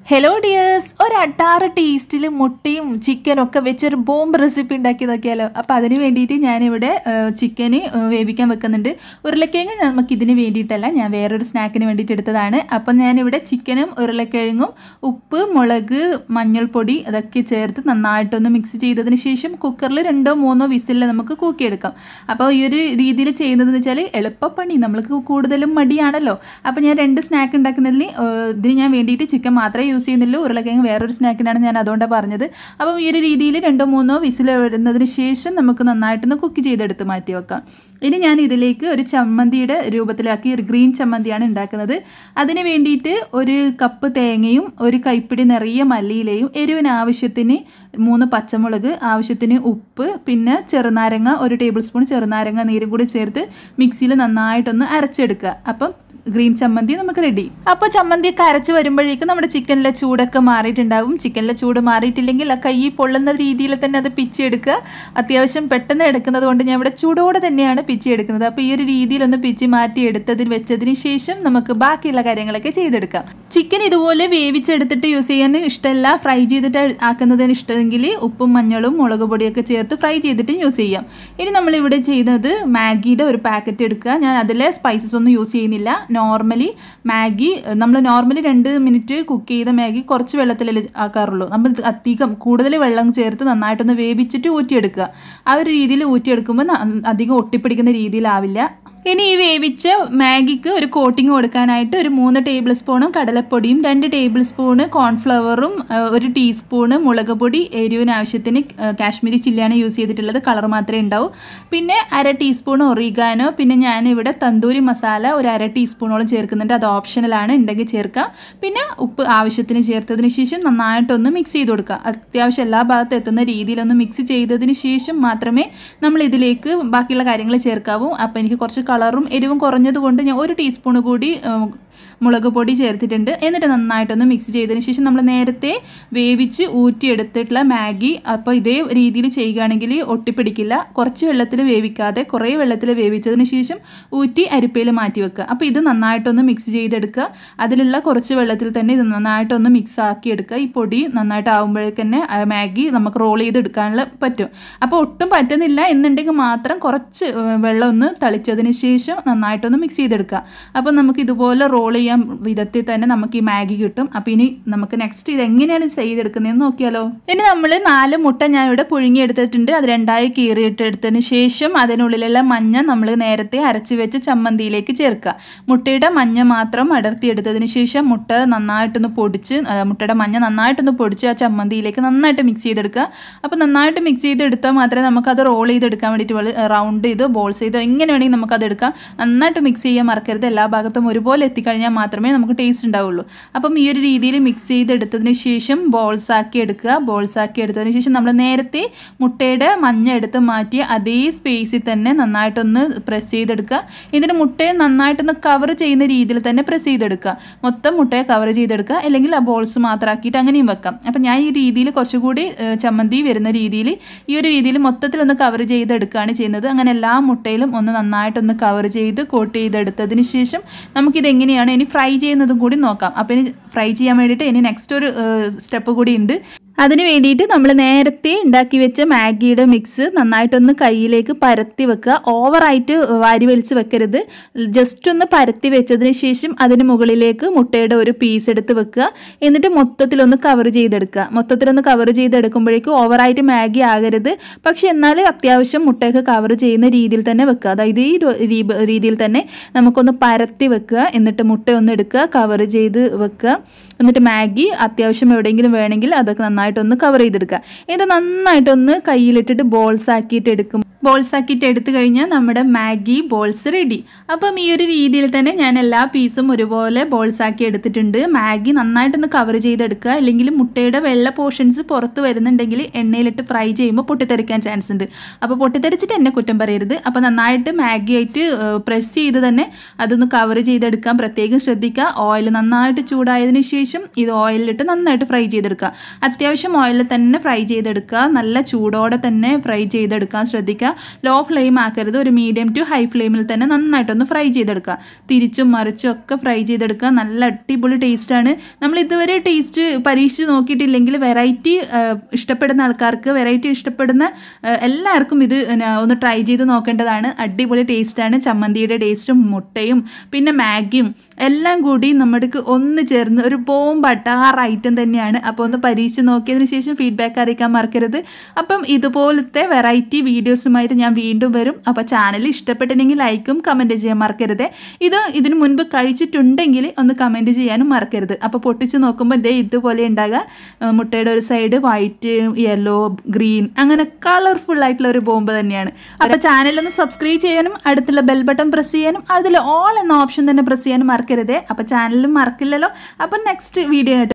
hello dears ഒരു അട്ടാറ് ടേസ്റ്റിൽ മുട്ടയും ചിക്കനും ഒക്കെ വെച്ചൊരു ബോംബ് റെസിപ്പി ഉണ്ടാക്കി നോക്കിയാലോ അപ്പോൾ അതിന് വേണ്ടിയിട്ട് ഞാനിവിടെ ചിക്കന് വേവിക്കാൻ വെക്കുന്നുണ്ട് ഉരുളക്കിഴങ്ങ് നമുക്ക് ഇതിന് വേണ്ടിയിട്ടല്ല ഞാൻ വേറൊരു സ്നാക്കിന് വേണ്ടിയിട്ട് എടുത്തതാണ് അപ്പം ഞാനിവിടെ ചിക്കനും ഉരുളക്കിഴങ്ങും ഉപ്പ് മുളക് മഞ്ഞൾപ്പൊടി അതൊക്കെ ചേർത്ത് നന്നായിട്ടൊന്ന് മിക്സ് ചെയ്തതിന് ശേഷം കുക്കറിൽ രണ്ടോ മൂന്നോ വിസിലിൽ നമുക്ക് കൂക്കിയെടുക്കാം അപ്പോൾ ഈ ഒരു രീതിയിൽ ചെയ്യുന്നതെന്ന് വെച്ചാൽ എളുപ്പപ്പണി നമ്മൾക്ക് കൂടുതലും മടിയാണല്ലോ അപ്പോൾ ഞാൻ രണ്ട് സ്നാക്ക് ഉണ്ടാക്കുന്നതിൽ ഇതിന് ഞാൻ വേണ്ടിയിട്ട് ചിക്കൻ മാത്രമേ യൂസ് ചെയ്യുന്നുള്ളൂ ഉരുളക്കിഴങ്ങ് വേറൊരു സ്നാക്കിനാണ് ഞാൻ അതുകൊണ്ടാണ് പറഞ്ഞത് അപ്പം ഈ ഒരു രീതിയിൽ രണ്ടോ മൂന്നോ വിസിൽ വരുന്നതിന് ശേഷം നമുക്ക് നന്നായിട്ടൊന്ന് കുക്ക് ചെയ്തെടുത്ത് മാറ്റി വെക്കാം ഇനി ഞാൻ ഇതിലേക്ക് ഒരു ചമ്മന്തിയുടെ രൂപത്തിലാക്കി ഒരു ഗ്രീൻ ചമ്മന്തിയാണ് ഉണ്ടാക്കുന്നത് അതിന് വേണ്ടിയിട്ട് ഒരു കപ്പ് തേങ്ങയും ഒരു കൈപ്പിടി നിറയെ മല്ലിയിലയും എരിവിന് ആവശ്യത്തിന് മൂന്ന് പച്ചമുളക് ആവശ്യത്തിന് ഉപ്പ് പിന്നെ ചെറുനാരങ്ങ ഒരു ടേബിൾ സ്പൂൺ ചെറുനാരങ്ങ നീരും കൂടി ചേർത്ത് മിക്സിയിൽ നന്നായിട്ടൊന്ന് അരച്ചെടുക്കുക അപ്പം ഗ്രീൻ ചമ്മന്തി നമുക്ക് റെഡി അപ്പോൾ ചമ്മന്തിയൊക്കെ അരച്ച് വരുമ്പോഴേക്കും നമ്മുടെ ചിക്കനിലെ ചൂടൊക്കെ മാറിയിട്ടുണ്ടാകും ചിക്കനിലെ ചൂട് മാറിയിട്ടില്ലെങ്കിൽ ആ കൈ പൊള്ളുന്ന രീതിയിൽ തന്നെ അത് പിച്ചെടുക്കുക അത്യാവശ്യം പെട്ടെന്ന് എടുക്കുന്നത് കൊണ്ട് ഞാൻ ഇവിടെ ചൂടോടെ തന്നെയാണ് പിച്ചെടുക്കുന്നത് അപ്പോൾ ഈ ഒരു രീതിയിലൊന്ന് പിച്ചി മാറ്റി എടുത്തതിന് വെച്ചതിന് ശേഷം നമുക്ക് ബാക്കിയുള്ള കാര്യങ്ങളൊക്കെ ചെയ്തെടുക്കാം ചിക്കൻ ഇതുപോലെ വേവിച്ചെടുത്തിട്ട് യൂസ് ചെയ്യാൻ ഇഷ്ടമല്ല ഫ്രൈ ചെയ്തിട്ട് ആക്കുന്നതിന് ഇഷ്ടമെങ്കിൽ ഉപ്പും മഞ്ഞളും മുളക് പൊടിയൊക്കെ ചേർത്ത് ഫ്രൈ ചെയ്തിട്ട് യൂസ് ചെയ്യാം ഇനി നമ്മളിവിടെ ചെയ്യുന്നത് മാഗിയുടെ ഒരു പാക്കറ്റ് എടുക്കുക ഞാൻ അതിലെ സ്പൈസസ് ഒന്നും യൂസ് ചെയ്യുന്നില്ല നോർമലി മാഗി നമ്മൾ നോർമലി രണ്ട് മിനിറ്റ് കുക്ക് ചെയ്ത മാഗി കുറച്ച് വെള്ളത്തിലല്ലേ ആക്കാറുള്ളൂ നമ്മൾ അധികം കൂടുതൽ വെള്ളം ചേർത്ത് നന്നായിട്ടൊന്ന് വേവിച്ചിട്ട് ഊറ്റിയെടുക്കുക ആ ഒരു രീതിയിൽ ഊറ്റിയെടുക്കുമ്പോൾ അധികം ഒട്ടിപ്പിടിക്കുന്ന രീതിയിലാവില്ല ഇനി ഈ വേവിച്ച മാഗിക്ക് ഒരു കോട്ടിങ് കൊടുക്കാനായിട്ട് ഒരു മൂന്ന് ടേബിൾ സ്പൂണും കടലപ്പൊടിയും രണ്ട് ടേബിൾ സ്പൂണ് കോൺഫ്ലവറും ഒരു ടീസ്പൂണ് മുളക് പൊടി എരിവിന് ആവശ്യത്തിന് കാശ്മീരി ചില്ലിയാണ് യൂസ് ചെയ്തിട്ടുള്ളത് കളർ മാത്രമേ ഉണ്ടാവൂ പിന്നെ അര ടീസ്പൂൺ ഒറിഗാനോ പിന്നെ ഞാനിവിടെ തന്തൂരി മസാല ഒരു അര ടീസ്പൂണോളം ചേർക്കുന്നുണ്ട് അത് ഓപ്ഷണലാണ് ഉണ്ടെങ്കിൽ ചേർക്കുക പിന്നെ ഉപ്പ് ആവശ്യത്തിന് ചേർത്തതിന് ശേഷം നന്നായിട്ടൊന്ന് മിക്സ് ചെയ്ത് കൊടുക്കുക അത്യാവശ്യം എല്ലാ ഭാഗത്തും എത്തുന്ന രീതിയിലൊന്ന് മിക്സ് ചെയ്തതിന് ശേഷം മാത്രമേ നമ്മൾ ഇതിലേക്ക് ബാക്കിയുള്ള കാര്യങ്ങൾ ചേർക്കാവൂ അപ്പോൾ എനിക്ക് കുറച്ച് കളറും എരിവും കുറഞ്ഞതുകൊണ്ട് ഞാൻ ഒരു ടീസ്പൂൺ കൂടി മുളക് പൊടി ചേർത്തിട്ടുണ്ട് എന്നിട്ട് നന്നായിട്ടൊന്ന് മിക്സ് ചെയ്തതിന് ശേഷം നമ്മൾ നേരത്തെ വേവിച്ച് ഊറ്റിയെടുത്തിട്ടുള്ള മാഗി അപ്പോൾ ഇതേ രീതിയിൽ ചെയ്യുകയാണെങ്കിൽ ഒട്ടിപ്പിടിക്കില്ല കുറച്ച് വെള്ളത്തിൽ വേവിക്കാതെ കുറേ വെള്ളത്തിൽ വേവിച്ചതിന് ശേഷം ഊറ്റി അരിപ്പയിൽ മാറ്റി വെക്കുക അപ്പോൾ ഇത് നന്നായിട്ടൊന്ന് മിക്സ് ചെയ്തെടുക്കുക അതിലുള്ള കുറച്ച് വെള്ളത്തിൽ തന്നെ ഇത് നന്നായിട്ടൊന്ന് മിക്സ് ആക്കി എടുക്കുക ഈ പൊടി നന്നായിട്ട് ആകുമ്പോഴേക്ക് തന്നെ മാഗി നമുക്ക് റോൾ ചെയ്തെടുക്കാനുള്ള പറ്റും അപ്പോൾ ഒട്ടും പറ്റുന്നില്ല എന്നുണ്ടെങ്കിൽ മാത്രം കുറച്ച് വെള്ളം ഒന്ന് തളിച്ചതിന് ശേഷം നന്നായിട്ടൊന്ന് മിക്സ് ചെയ്തെടുക്കുക അപ്പോൾ നമുക്ക് ഇതുപോലെ റോൾ ചെയ്യാൻ വിധത്തിൽ തന്നെ നമുക്ക് ഈ മാഗി കിട്ടും അപ്പോൾ ഇനി നമുക്ക് നെക്സ്റ്റ് ഇത് എങ്ങനെയാണ് ചെയ്തെടുക്കുന്നതെന്ന് നോക്കിയാലോ ഇനി നമ്മൾ നാല് മുട്ട ഞാനിവിടെ പുഴുങ്ങിയെടുത്തിട്ടുണ്ട് അത് രണ്ടായി കീറിയിട്ടെടുത്തതിന് ശേഷം അതിനുള്ളിലുള്ള മഞ്ഞ നമ്മൾ നേരത്തെ അരച്ച് വെച്ച് ചമ്മന്തിയിലേക്ക് ചേർക്കുക മുട്ടയുടെ മഞ്ഞ മാത്രം അടർത്തിയെടുത്തതിന് ശേഷം മുട്ട നന്നായിട്ടൊന്ന് പൊടിച്ച് മുട്ടയുടെ മഞ്ഞ നന്നായിട്ടൊന്ന് പൊടിച്ച് ആ ചമ്മന്തിയിലേക്ക് നന്നായിട്ട് മിക്സ് ചെയ്തെടുക്കുക അപ്പോൾ നന്നായിട്ട് മിക്സ് ചെയ്തെടുത്താൽ മാത്രമേ നമുക്കത് റോൾ ചെയ്തെടുക്കാൻ വേണ്ടിയിട്ട് റൗണ്ട് ചെയ്ത് ബോൾസ് ചെയ്ത് എങ്ങനെ വേണമെങ്കിൽ നമുക്കത് എടുക്കാം നന്നായിട്ട് മിക്സ് ചെയ്യാൻ മറക്കരുത് എല്ലാ ഭാഗത്തും ഒരുപോലെ എത്തിക്കഴിഞ്ഞാൽ മാത്രമേ നമുക്ക് ടേസ്റ്റ് ഉണ്ടാവുള്ളൂ അപ്പം ഈ ഒരു രീതിയിൽ മിക്സ് ചെയ്തെടുത്തതിന് ശേഷം ബോൾസ് ആക്കി എടുക്കുക ബോൾസ് ആക്കി എടുത്തതിന് ശേഷം നമ്മൾ നേരത്തെ മുട്ടയുടെ മഞ്ഞ എടുത്ത് മാറ്റിയ അതേ സ്പേസിൽ തന്നെ നന്നായിട്ടൊന്ന് പ്രസ് ചെയ്തെടുക്കുക ഇതിന് മുട്ടയെ നന്നായിട്ടൊന്ന് കവർ ചെയ്യുന്ന രീതിയിൽ തന്നെ പ്രസ് ചെയ്തെടുക്കുക മൊത്തം മുട്ടയെ കവർ ചെയ്തെടുക്കുക അല്ലെങ്കിൽ ആ ബോൾസ് മാത്രമാക്കിയിട്ട് അങ്ങനെയും വെക്കാം അപ്പം ഞാൻ ഈ രീതിയിൽ കുറച്ചുകൂടി ചമ്മന്തി വരുന്ന രീതിയിൽ ഈ ഒരു രീതിയിൽ മൊത്തത്തിലൊന്ന് കവർ ചെയ്തെടുക്കുകയാണ് ചെയ്യുന്നത് അങ്ങനെ എല്ലാ മുട്ടയിലും ഒന്ന് നന്നായിട്ടൊന്ന് കവർ ചെയ്ത് കോട്ട് ചെയ്തെടുത്തതിന് ശേഷം നമുക്കിത് എങ്ങനെയാണ് ഇനി ഫ്രൈ ചെയ്യുന്നതും കൂടി നോക്കാം അപ്പോൾ ഇനി ഫ്രൈ ചെയ്യാൻ വേണ്ടിയിട്ട് ഇനി നെക്സ്റ്റ് ഒരു സ്റ്റെപ്പ് കൂടി ഉണ്ട് അതിന് വേണ്ടിയിട്ട് നമ്മൾ നേരത്തെ ഉണ്ടാക്കി വെച്ച മാഗിയുടെ മിക്സ് നന്നായിട്ടൊന്ന് കയ്യിലേക്ക് പരത്തി വെക്കുക ഓവറായിട്ട് വാരി വലിച്ച് വെക്കരുത് ജസ്റ്റ് ഒന്ന് പരത്തി വെച്ചതിന് ശേഷം അതിന് മുകളിലേക്ക് മുട്ടയുടെ ഒരു പീസ് എടുത്ത് വെക്കുക എന്നിട്ട് മൊത്തത്തിലൊന്ന് കവർ ചെയ്തെടുക്കുക മൊത്തത്തിലൊന്ന് കവർ ചെയ്തെടുക്കുമ്പോഴേക്കും ഓവറായിട്ട് മാഗി ആകരുത് പക്ഷെ എന്നാൽ അത്യാവശ്യം മുട്ടയൊക്കെ കവർ ചെയ്യുന്ന രീതിയിൽ തന്നെ വെക്കുക അതായത് ഈ രീതിയിൽ തന്നെ നമുക്കൊന്ന് പരത്തി വെക്കുക എന്നിട്ട് മുട്ട ഒന്ന് എടുക്കുക കവർ ചെയ്ത് വെക്കുക എന്നിട്ട് മാഗി അത്യാവശ്യം എവിടെയെങ്കിലും വേണമെങ്കിൽ അതൊക്കെ നന്നായിട്ട് നന്നായിട്ടൊന്ന് കവർ ചെയ്തെടുക്കുക ഇത് നന്നായിട്ടൊന്ന് കയ്യിലിട്ടിട്ട് ബോൾസ് ആക്കിയിട്ട് എടുക്കും ബോൾസ് ആക്കിയിട്ട് എടുത്തു കഴിഞ്ഞാൽ നമ്മുടെ മാഗി ബോൾസ് റെഡി അപ്പം ഈ ഒരു രീതിയിൽ തന്നെ ഞാൻ എല്ലാ പീസും ഒരുപോലെ ബോൾസ് ആക്കി എടുത്തിട്ടുണ്ട് മാഗി നന്നായിട്ടൊന്ന് കവർ ചെയ്തെടുക്കുക അല്ലെങ്കിൽ മുട്ടയുടെ വെള്ള പോർഷൻസ് പുറത്ത് വരുന്നുണ്ടെങ്കിൽ എണ്ണയിലിട്ട് ഫ്രൈ ചെയ്യുമ്പോൾ പൊട്ടിത്തെറിക്കാൻ ചാൻസ് ഉണ്ട് അപ്പോൾ പൊട്ടിത്തെറിച്ചിട്ട് എന്നെ കുറ്റം പറയരുത് അപ്പോൾ നന്നായിട്ട് മാഗി ആയിട്ട് പ്രസ് ചെയ്ത് തന്നെ അതൊന്ന് കവർ ചെയ്തെടുക്കാൻ പ്രത്യേകം ശ്രദ്ധിക്കുക ഓയിൽ നന്നായിട്ട് ചൂടായതിന് ശേഷം ഇത് ഓയിലിട്ട് നന്നായിട്ട് ഫ്രൈ ചെയ്തെടുക്കുക അത്യാവശ്യം ഓയിലിൽ തന്നെ ഫ്രൈ ചെയ്തെടുക്കുക നല്ല ചൂടോടെ തന്നെ ഫ്രൈ ചെയ്തെടുക്കാൻ ശ്രദ്ധിക്കുക ചെയ്യുക ലോ ഫ്ലെയിം ആക്കരുത് ഒരു മീഡിയം ടു ഹൈ ഫ്ലെയിമിൽ തന്നെ നന്നായിട്ടൊന്ന് ഫ്രൈ ചെയ്തെടുക്കുക തിരിച്ചും മറിച്ചും ഒക്കെ ഫ്രൈ ചെയ്തെടുക്കുക നല്ല അടിപൊളി ടേസ്റ്റാണ് നമ്മൾ ഇതുവരെ ടേസ്റ്റ് പരീക്ഷിച്ച് നോക്കിയിട്ടില്ലെങ്കിൽ വെറൈറ്റി ഇഷ്ടപ്പെടുന്ന ആൾക്കാർക്ക് വെറൈറ്റി ഇഷ്ടപ്പെടുന്ന ആ, എല്ലാവർക്കും ഇത് ന- ഒന്ന് ട്രൈ ചെയ്ത് നോക്കേണ്ടതാണ് അടിപൊളി ടേസ്റ്റാണ് ചമ്മന്തിയുടെ ടേസ്റ്റും മുട്ടയും പിന്നെ മാഗിയും എല്ലാം കൂടി നമ്മൾക്ക് ഒന്ന് ചേർന്ന് ഒരു ബോംബ് അട്ടാർ ഐറ്റം തന്നെയാണ് അപ്പോൾ ഒന്ന് പരീക്ഷിച്ച് നോക്കിയതിന് ശേഷം ഫീഡ്ബാക്ക് അറിയിക്കാൻ മറക്കരുത് അപ്പം ഇതുപോലത്തെ വെറൈറ്റി വീഡിയോസുമായിട്ട് ഞാൻ വീണ്ടും വരും അപ്പോൾ ചാനൽ ഇഷ്ടപ്പെട്ടില്ലെങ്കിൽ ലൈക്കും കമൻറ്റ് ചെയ്യാൻ മറക്കരുത് ഇത് ഇതിനു മുൻപ് കഴിച്ചിട്ടുണ്ടെങ്കിൽ ഒന്ന് കമൻറ്റ് ചെയ്യാനും മറക്കരുത് അപ്പോൾ പൊട്ടിച്ച് നോക്കുമ്പോൾ ഇതേ ഇതുപോലെ ഉണ്ടാകുക ആ, മുട്ടയുടെ ഒരു സൈഡ് വൈറ്റ് യെല്ലോ ഗ്രീൻ അങ്ങനെ കളർഫുൾ ആയിട്ടുള്ള ഒരു ബോംബ് തന്നെയാണ് അപ്പോൾ ചാനലൊന്ന് സബ്സ്ക്രൈബ് ചെയ്യാനും അടുത്തുള്ള ബെൽ ബട്ടൺ പ്രസ് ചെയ്യാനും അതിൽ ഓൾ എന്ന ഓപ്ഷൻ തന്നെ പ്രസ് ചെയ്യാനും മറക്കരുതേ അപ്പോൾ ചാനലും മറക്കില്ലല്ലോ അപ്പം നെക്സ്റ്റ് വീഡിയോ ആയിട്ട്